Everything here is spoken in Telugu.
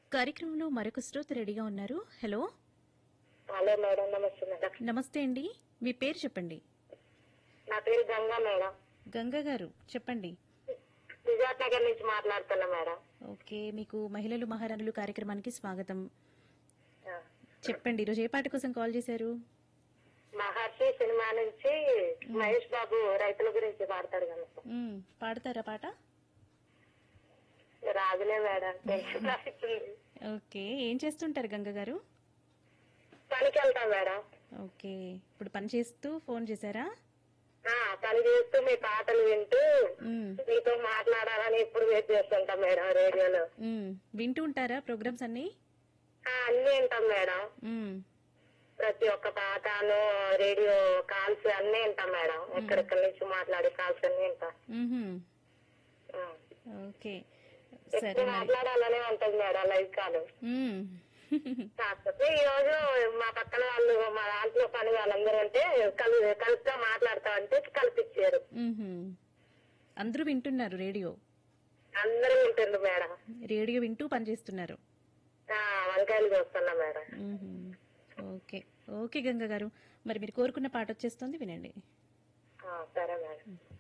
కార్యక్రమంలో మరొక శ్రోత రెడీగా ఉన్నారు హలో హలో మేడం నమస్తే మేడం నమస్తే అండి మీ పేరు చెప్పండి నా పేరు గంగా మేడం గంగా గారు చెప్పండి నిజాత్ నగర్ నుంచి మాట్లాడుతున్నా మేడం ఓకే మీకు మహిళలు మహారాణులు కార్యక్రమానికి స్వాగతం ఆ. చెప్పండి ఈరోజు ఏ పాట కోసం కాల్ చేశారు మహర్షి సినిమా నుంచి మహేష్ బాబు రైతుల గురించి పాడతాడు కదా మ్మ్, పాడతారా పాట రాజులే మేడం టెన్షన్ అవుతుంది. ఓకే ఏం చేస్తుంటారు గంగ గారు పనికి వెళ్తాం మేడం ఓకే ఇప్పుడు పని చేస్తూ ఫోన్ చేశారా ఆ, పని చేస్తూ మీ పాటలు వింటూ మ్మ్, మీతో మాట్లాడాలని ఎప్పుడు వెయిట్ చేస్తుంటాం మేడం రేడియోలో మ్మ్. వింటూ ఉంటారా ప్రోగ్రామ్స్ అన్ని ఆ, అన్ని వింటాం మేడం మ్మ్, ప్రతి ఒక్క పాటను రేడియో కాల్స్ అన్ని వింటాం మేడం ఎక్కడెక్కడి నుంచి మాట్లాడే కాల్స్ అన్ని వింటాం మ్మ్హ్మ్. ఆ. ఓకే సరే ఎక్కువ మరి మాట్లాడాలనే ఉంటది మేడం లైవ్ కాల్ మ్మ్. కాకపోతే ఈ రోజు మా పక్కన వాళ్ళు మా దాంట్లో పని వాళ్ళందరూ ఉంటే కలు కలిసిగా మాట్లాడతా అంటే కల్పించారు మ్మ్హ్మ్. అందరూ వింటున్నారు రేడియో అందరూ ఉంటుంది మేడం రేడియో వింటూ పనిచేస్తున్నారు ఆ, వంకాయలు చూస్తున్నా మేడం మ్మ్హ్మ్. ఓకే ఓకే గంగ గారు మరి మీరు కోరుకున్న పాట వచ్చేస్తుంది వినండి ఆ, సరే మేడం